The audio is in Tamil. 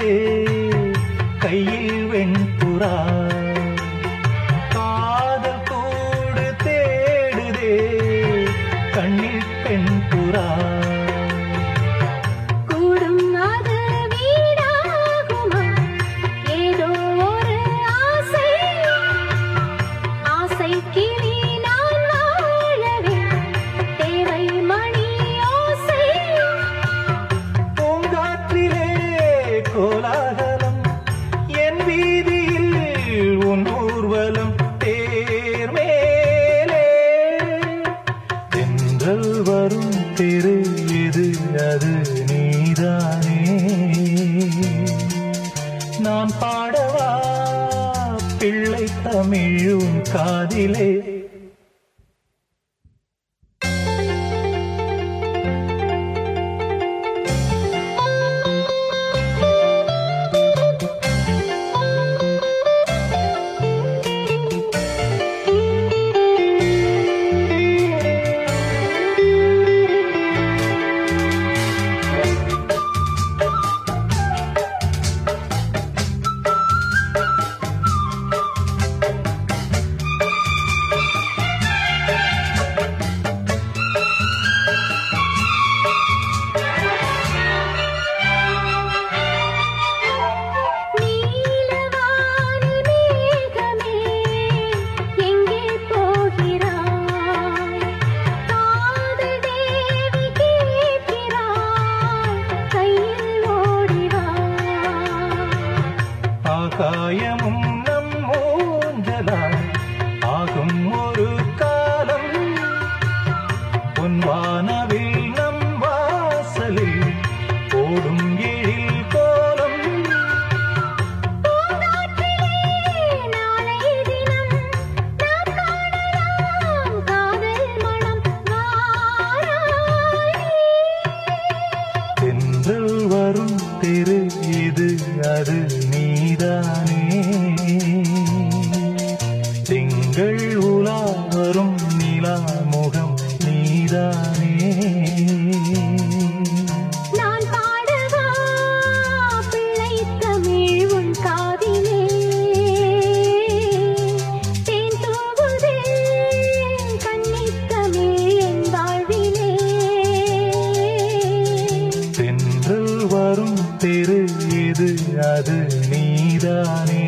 கையில் வெண்புறா காதல் கூடு தேடுதே கண்ணில் பெண் புறா கூடும் அது வீடாகுமா ஏதோ ஒரு ஆசை ஆசை கிளி நான் வாழவே தேவை மணி ஓசை பூங்காற்றிலே கோலாகலம் என் வீதியில் உன் ஊர்வலம் தேர் மேலே தென்றல் வரும் தெரு இது அது நீதானே நான் பாடவா பிள்ளை தமிழும் காதிலே நீலவானில் மேகமே எங்கே போகிறாய் காதல் தேவி கேட்கிறாய் கையில் ஓடிவா ஆகாயமும் நம் ஊஞ்சலாய் ஆகும் ஒரு காலம் உன் வானவில் நம் வாசலில் ஓடும் எழில் கோலம் பூங்காற்றிலே நாளை தினம் நாம் காணலாம் காதல் மனம் வாராய் தென்றல் வரும் தெரு இது அது நீதானே திங்கள் உலா வரும் நிலா முகம் நீதானே நான் பாடவா பிள்ளை தமிழ் உன் காதிலே தேன் தூவுதே கன்னித் தமிழ் என் வாழ்விலே தென்றல் வரும் தெரு இது அது நீதானே